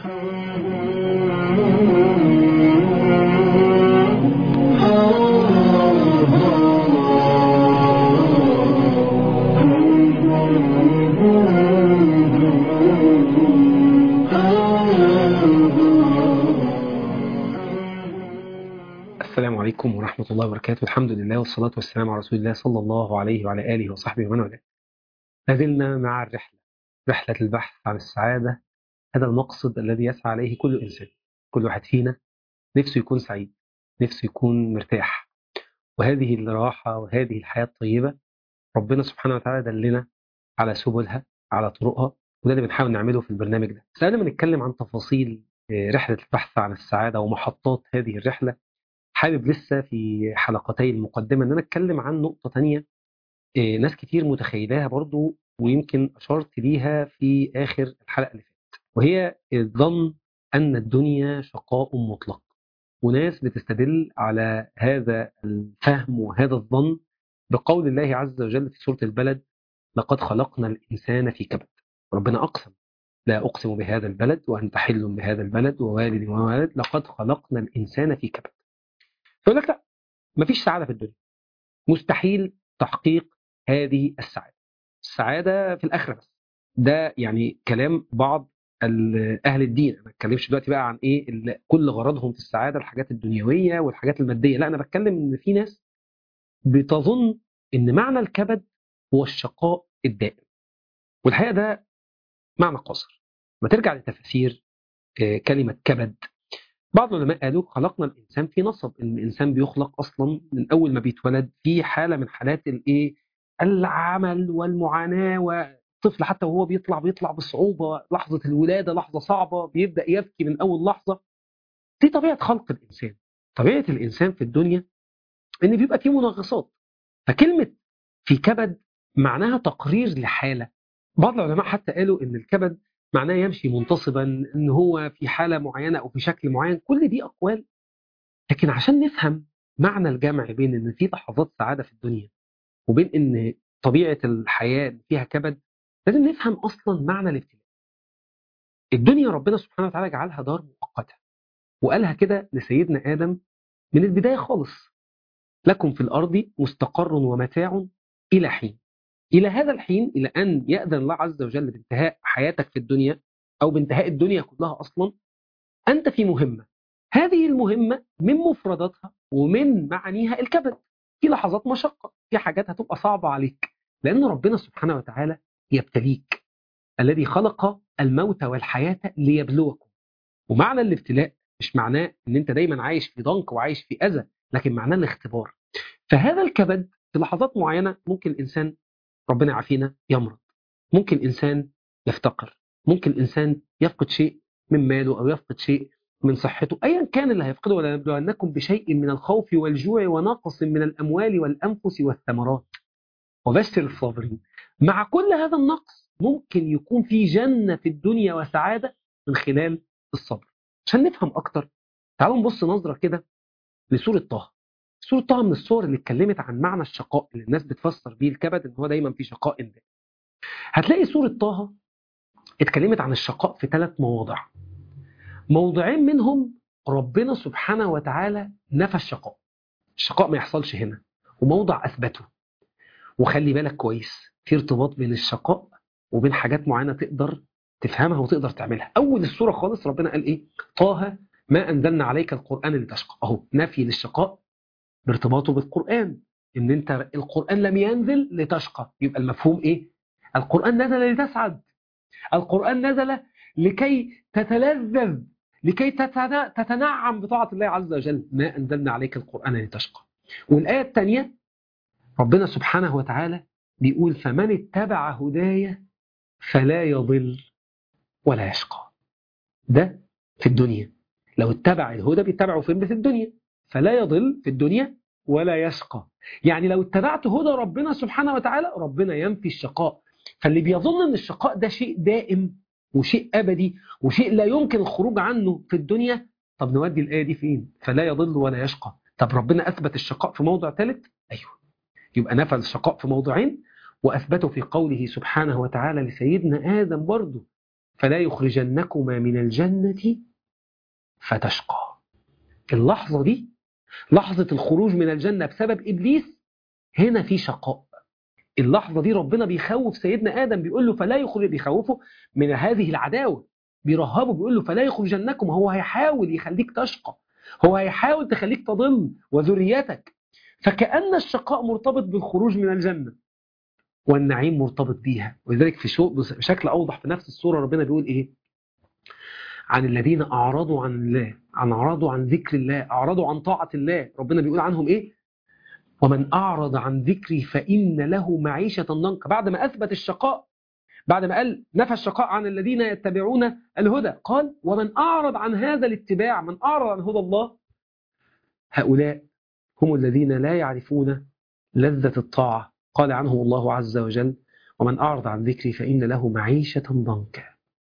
السلام عليكم ورحمة الله وبركاته الحمد لله والصلاة والسلام على رسول الله صلى الله عليه وعلى آله وصحبه ومن والاه لازلنا مع الرحلة رحلة البحث عن السعادة هذا المقصد الذي يسعى عليه كل إنسان كل واحد فينا نفسه يكون سعيد نفسه يكون مرتاح وهذه الراحة وهذه الحياة الطيبة ربنا سبحانه وتعالى دلنا على سبلها على طرقها وده اللي بنحاول نعمله في البرنامج ده بس قبل ما نتكلم عن تفاصيل رحلة البحث عن السعادة ومحطات هذه الرحلة حابب لسه في حلقتي المقدمة ان انا اتكلم عن نقطة تانية ناس كتير متخيلاها برضو ويمكن اشرت ليها في اخر الحلقة اللي فاتت وهي الظن ان الدنيا شقاء مطلق وناس بتستدل على هذا الفهم وهذا الظن بقول الله عز وجل في سورة البلد لقد خلقنا الإنسان في كبد ربنا أقسم لا أقسم بهذا البلد وأنت حل بهذا البلد ووالد ووالد لقد خلقنا الإنسان في كبد فيقول لك لا مفيش سعادة في الدنيا مستحيل تحقيق هذه السعادة السعادة في الآخرة بس ده يعني كلام بعض أهل الدين أنا ما بتكلمش دلوقتي بقى عن إيه اللي كل غرضهم في السعادة الحاجات الدنيوية والحاجات المادية لا أنا بتكلم إن في ناس بتظن إن معنى الكبد هو الشقاء الدائم والحقيقة ده معنى قاصر ما ترجع لتفسير كلمة كبد بعض العلماء قالوا خلقنا الانسان في نصب ان الانسان بيخلق اصلا من اول ما بيتولد في حاله من حالات الايه العمل والمعاناه والطفل حتى وهو بيطلع بيطلع بصعوبه لحظه الولاده لحظه صعبه بيبدا يبكي من اول لحظه دي طبيعه خلق الانسان طبيعه الانسان في الدنيا ان بيبقى فيه منغصات فكلمه في كبد معناها تقرير لحاله بعض العلماء حتى قالوا ان الكبد معناه يمشي منتصبا ان هو في حاله معينه او في شكل معين كل دي اقوال لكن عشان نفهم معنى الجمع بين ان في لحظات سعاده في الدنيا وبين ان طبيعه الحياه فيها كبد لازم نفهم اصلا معنى الابتلاء الدنيا ربنا سبحانه وتعالى جعلها دار مؤقته وقالها كده لسيدنا ادم من البدايه خالص لكم في الارض مستقر ومتاع الى حين إلى هذا الحين إلى أن يأذن الله عز وجل بانتهاء حياتك في الدنيا أو بانتهاء الدنيا كلها أصلا أنت في مهمة هذه المهمة من مفرداتها ومن معانيها الكبد في لحظات مشقة في حاجات هتبقى صعبة عليك لأن ربنا سبحانه وتعالى يبتليك الذي خلق الموت والحياة ليبلوكم ومعنى الابتلاء مش معناه ان انت دايما عايش في ضنك وعايش في اذى لكن معناه الاختبار فهذا الكبد في لحظات معينه ممكن الانسان ربنا يعافينا يمرض ممكن إنسان يفتقر ممكن إنسان يفقد شيء من ماله أو يفقد شيء من صحته أيا كان اللي هيفقده ولنبلونكم بشيء من الخوف والجوع ونقص من الأموال والأنفس والثمرات وبشر الصابرين مع كل هذا النقص ممكن يكون في جنة في الدنيا وسعادة من خلال الصبر عشان نفهم أكتر تعالوا نبص نظرة كده لسورة طه سورة طه من الصور اللي اتكلمت عن معنى الشقاء اللي الناس بتفسر بيه الكبد ان هو دايما في شقاء دائم. هتلاقي سورة طه اتكلمت عن الشقاء في ثلاث مواضع. موضعين منهم ربنا سبحانه وتعالى نفى الشقاء. الشقاء ما يحصلش هنا وموضع اثبته. وخلي بالك كويس في ارتباط بين الشقاء وبين حاجات معينه تقدر تفهمها وتقدر تعملها. اول السوره خالص ربنا قال ايه؟ طه ما انزلنا عليك القران لتشقى. اهو نفي للشقاء بارتباطه بالقرآن ان انت القرآن لم ينزل لتشقى يبقى المفهوم ايه القرآن نزل لتسعد القرآن نزل لكي تتلذذ لكي تتنعم بطاعة الله عز وجل ما أنزلنا عليك القرآن لتشقى والآية الثانية ربنا سبحانه وتعالى بيقول فمن اتبع هدايا فلا يضل ولا يشقى ده في الدنيا لو اتبع الهدى بيتبعه فين في الدنيا فلا يضل في الدنيا ولا يشقى يعني لو اتبعت هدى ربنا سبحانه وتعالى ربنا ينفي الشقاء فاللي بيظن ان الشقاء ده شيء دائم وشيء ابدي وشيء لا يمكن الخروج عنه في الدنيا طب نودي الايه دي فين فلا يضل ولا يشقى طب ربنا اثبت الشقاء في موضع ثالث ايوه يبقى نفى الشقاء في موضعين واثبته في قوله سبحانه وتعالى لسيدنا ادم برضه فلا يخرجنكما من الجنة فتشقى اللحظة دي لحظة الخروج من الجنة بسبب إبليس هنا في شقاء اللحظة دي ربنا بيخوف سيدنا آدم بيقول له فلا يخرج بيخوفه من هذه العداوة بيرهبه بيقول له فلا يخرجنكم هو هيحاول يخليك تشقى هو هيحاول تخليك تضل وذريتك فكأن الشقاء مرتبط بالخروج من الجنة والنعيم مرتبط بيها ولذلك في شو بشكل أوضح في نفس السورة ربنا بيقول إيه عن الذين أعرضوا عن الله عن أعرضوا عن ذكر الله أعرضوا عن طاعة الله ربنا بيقول عنهم إيه ومن أعرض عن ذكري فإن له معيشة ضنكا بعد ما أثبت الشقاء بعد ما قال نفى الشقاء عن الذين يتبعون الهدى قال ومن أعرض عن هذا الاتباع من أعرض عن هدى الله هؤلاء هم الذين لا يعرفون لذة الطاعة قال عنه الله عز وجل ومن أعرض عن ذكري فإن له معيشة ضنكا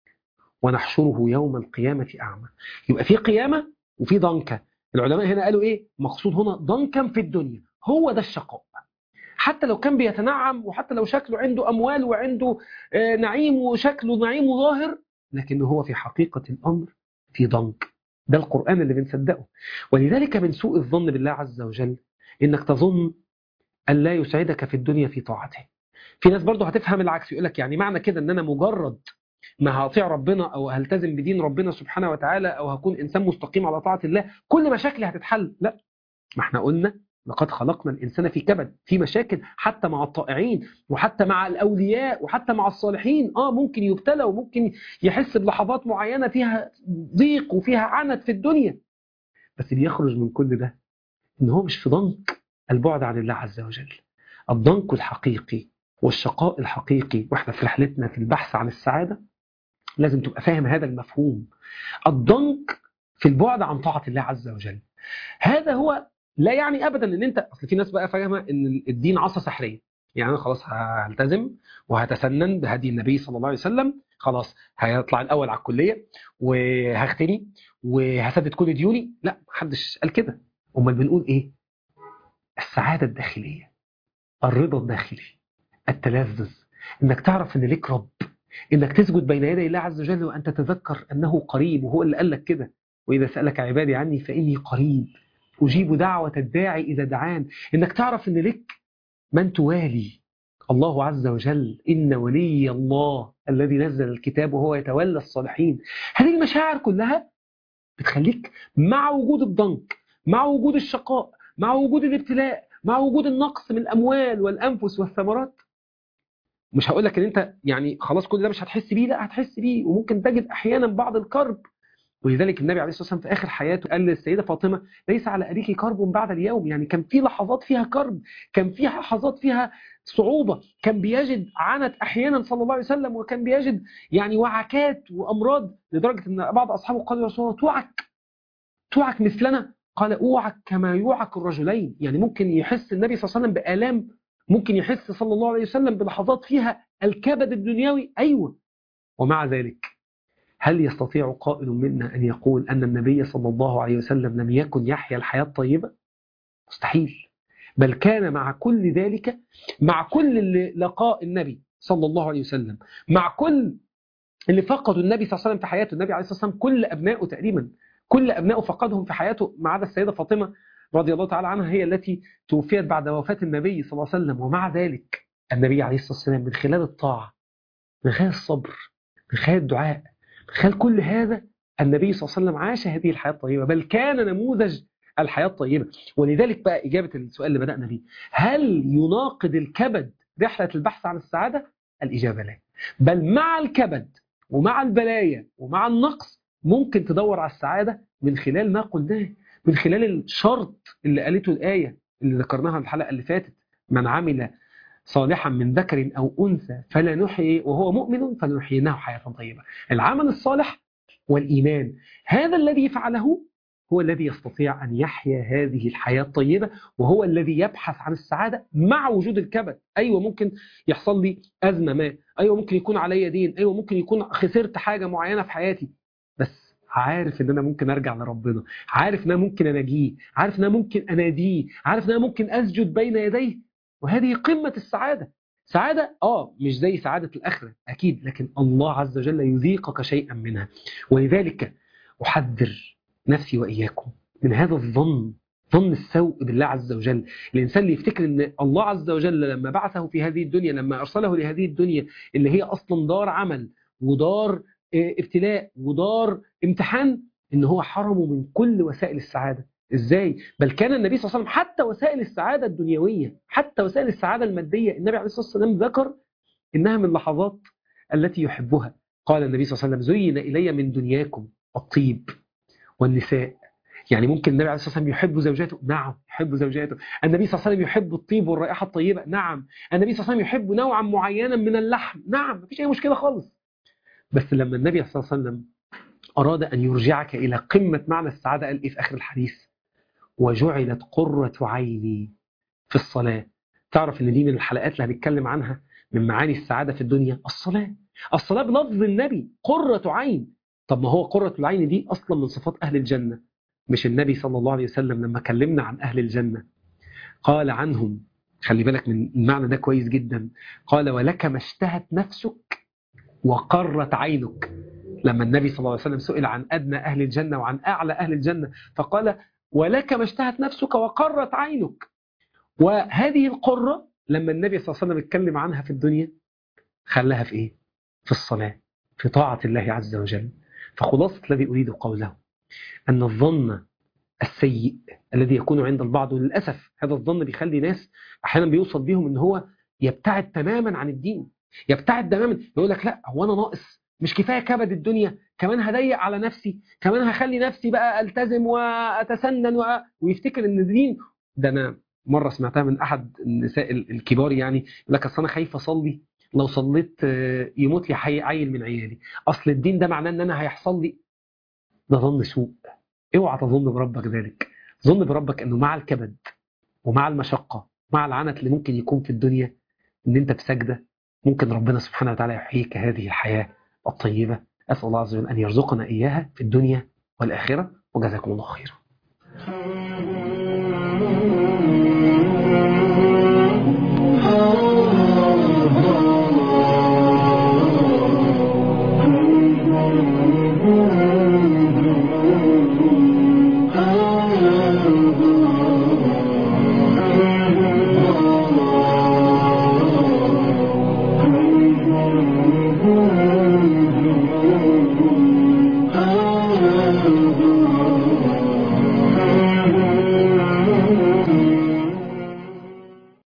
ونحشره يوم القيامة أعمى يبقى في قيامة وفي ضنكة العلماء هنا قالوا إيه مقصود هنا ضنكا في الدنيا هو ده الشقاء حتى لو كان بيتنعم وحتى لو شكله عنده أموال وعنده نعيم وشكله نعيم ظاهر لكن هو في حقيقة الأمر في ضنك ده القرآن اللي بنصدقه ولذلك من سوء الظن بالله عز وجل إنك تظن أن لا يسعدك في الدنيا في طاعته في ناس برضه هتفهم العكس يقول لك يعني معنى كده أن أنا مجرد ما هطيع ربنا أو هلتزم بدين ربنا سبحانه وتعالى أو هكون إنسان مستقيم على طاعة الله كل مشاكلي هتتحل لا ما احنا قلنا لقد خلقنا الإنسان في كبد في مشاكل حتى مع الطائعين وحتى مع الأولياء وحتى مع الصالحين آه ممكن يبتلى وممكن يحس بلحظات معينة فيها ضيق وفيها عنت في الدنيا بس بيخرج من كل ده إن هو مش في ضنك البعد عن الله عز وجل الضنك الحقيقي والشقاء الحقيقي واحنا في رحلتنا في البحث عن السعادة لازم تبقى فاهم هذا المفهوم الضنك في البعد عن طاعة الله عز وجل هذا هو لا يعني ابدا ان انت اصل في ناس بقى فاهمه ان الدين عصا سحريه يعني انا خلاص هلتزم وهتسنن بهدي النبي صلى الله عليه وسلم خلاص هيطلع الاول على الكليه وهختني وهسدد كل ديوني لا محدش قال كده امال بنقول ايه السعاده الداخليه الرضا الداخلي التلذذ انك تعرف ان ليك رب انك تسجد بين يدي الله عز وجل وان تتذكر انه قريب وهو اللي قال لك كده واذا سالك عبادي عني فاني قريب أجيب دعوة الداعي إذا دعان إنك تعرف إن لك من توالي الله عز وجل إن ولي الله الذي نزل الكتاب وهو يتولى الصالحين هذه المشاعر كلها بتخليك مع وجود الضنك مع وجود الشقاء مع وجود الابتلاء مع وجود النقص من الأموال والأنفس والثمرات مش هقول لك ان انت يعني خلاص كل ده مش هتحس بيه لا هتحس بيه وممكن تجد احيانا بعض الكرب ولذلك النبي عليه الصلاه والسلام في اخر حياته قال للسيده فاطمه ليس على ابيك كرب بعد اليوم يعني كان في لحظات فيها كرب كان في لحظات فيها صعوبه كان بيجد عنت احيانا صلى الله عليه وسلم وكان بيجد يعني وعكات وامراض لدرجه ان بعض اصحابه قالوا يا رسول الله توعك توعك مثلنا قال اوعك كما يوعك الرجلين يعني ممكن يحس النبي صلى الله عليه وسلم بالام ممكن يحس صلى الله عليه وسلم بلحظات فيها الكبد الدنيوي ايوه ومع ذلك هل يستطيع قائل منا أن يقول أن النبي صلى الله عليه وسلم لم يكن يحيا الحياة الطيبة؟ مستحيل بل كان مع كل ذلك مع كل اللي لقاء النبي صلى الله عليه وسلم مع كل اللي فقدوا النبي صلى الله عليه وسلم في حياته النبي عليه الصلاة والسلام كل أبنائه تقريبا كل أبنائه فقدهم في حياته ما عدا السيدة فاطمة رضي الله تعالى عنها هي التي توفيت بعد وفاة النبي صلى الله عليه وسلم ومع ذلك النبي عليه الصلاة والسلام من خلال الطاعة من خلال الصبر من خلال الدعاء خلال كل هذا النبي صلى الله عليه وسلم عاش هذه الحياة الطيبة بل كان نموذج الحياة الطيبة ولذلك بقى إجابة السؤال اللي بدأنا به هل يناقض الكبد رحلة البحث عن السعادة؟ الإجابة لا بل مع الكبد ومع البلايا ومع النقص ممكن تدور على السعادة من خلال ما قلناه من خلال الشرط اللي قالته الآية اللي ذكرناها الحلقة اللي فاتت من عمل صالحا من ذكر أو أنثى فلا نحيي وهو مؤمن فلنحيينه حياة طيبة العمل الصالح والإيمان هذا الذي فعله هو الذي يستطيع أن يحيا هذه الحياة الطيبة وهو الذي يبحث عن السعادة مع وجود الكبد أيوة ممكن يحصل لي أزمة ما أيوة ممكن يكون علي دين أيوة ممكن يكون خسرت حاجة معينة في حياتي بس عارف ان انا ممكن ارجع لربنا عارف ان انا ممكن اناجيه عارف ان انا ممكن اناديه عارف ان انا ممكن اسجد بين يديه وهذه قمة السعادة سعادة آه مش زي سعادة الآخرة أكيد لكن الله عز وجل يذيقك شيئا منها ولذلك أحذر نفسي وإياكم من هذا الظن ظن السوء بالله عز وجل الإنسان اللي يفتكر أن الله عز وجل لما بعثه في هذه الدنيا لما أرسله لهذه الدنيا اللي هي أصلا دار عمل ودار ابتلاء ودار امتحان ان هو حرمه من كل وسائل السعادة ازاي بل كان النبي صلى الله عليه وسلم حتى وسائل السعادة الدنيوية حتى وسائل السعادة المادية النبي عليه الصلاة والسلام ذكر انها من اللحظات التي يحبها قال النبي صلى الله عليه وسلم زين الي من دنياكم الطيب والنساء يعني ممكن النبي عليه الصلاه والسلام يحب زوجاته نعم يحب زوجاته النبي صلى الله عليه وسلم يحب الطيب والرائحه الطيبه نعم النبي صلى الله عليه وسلم يحب نوعا معينا من اللحم نعم مفيش اي مشكله خالص بس لما النبي صلى الله عليه وسلم أراد أن يرجعك إلى قمة معنى السعادة قال إيه في آخر الحديث وجعلت قرة عيني في الصلاة تعرف إن دي من الحلقات اللي هنتكلم عنها من معاني السعادة في الدنيا الصلاة الصلاة بلفظ النبي قرة عين طب ما هو قرة العين دي أصلا من صفات أهل الجنة مش النبي صلى الله عليه وسلم لما كلمنا عن أهل الجنة قال عنهم خلي بالك من المعنى ده كويس جدا قال ولك ما اشتهت نفسك وقرت عينك لما النبي صلى الله عليه وسلم سئل عن أدنى أهل الجنة وعن أعلى أهل الجنة فقال ولك ما اشتهت نفسك وقرت عينك وهذه القرة لما النبي صلى الله عليه وسلم اتكلم عنها في الدنيا خلاها في إيه؟ في الصلاة في طاعة الله عز وجل فخلاصة الذي أريد قوله أن الظن السيء الذي يكون عند البعض وللأسف هذا الظن بيخلي ناس أحيانا بيوصل بيهم أن هو يبتعد تماما عن الدين يبتعد تماما يقول لك لا هو أنا ناقص مش كفايه كبد الدنيا كمان هضيق على نفسي كمان هخلي نفسي بقى التزم واتسنن و... ويفتكر ان الدين ده انا مره سمعتها من احد النساء الكبار يعني يقول لك اصل انا خايف اصلي لو صليت يموت لي حي عيل من عيالي اصل الدين ده معناه ان انا هيحصل لي ده ظن سوء اوعى تظن بربك ذلك ظن بربك انه مع الكبد ومع المشقه مع العنت اللي ممكن يكون في الدنيا ان انت في سجده ممكن ربنا سبحانه وتعالى يحييك هذه الحياه الطيبة أسأل الله عز وجل أن يرزقنا إياها في الدنيا والآخرة وجزاكم الله خيرا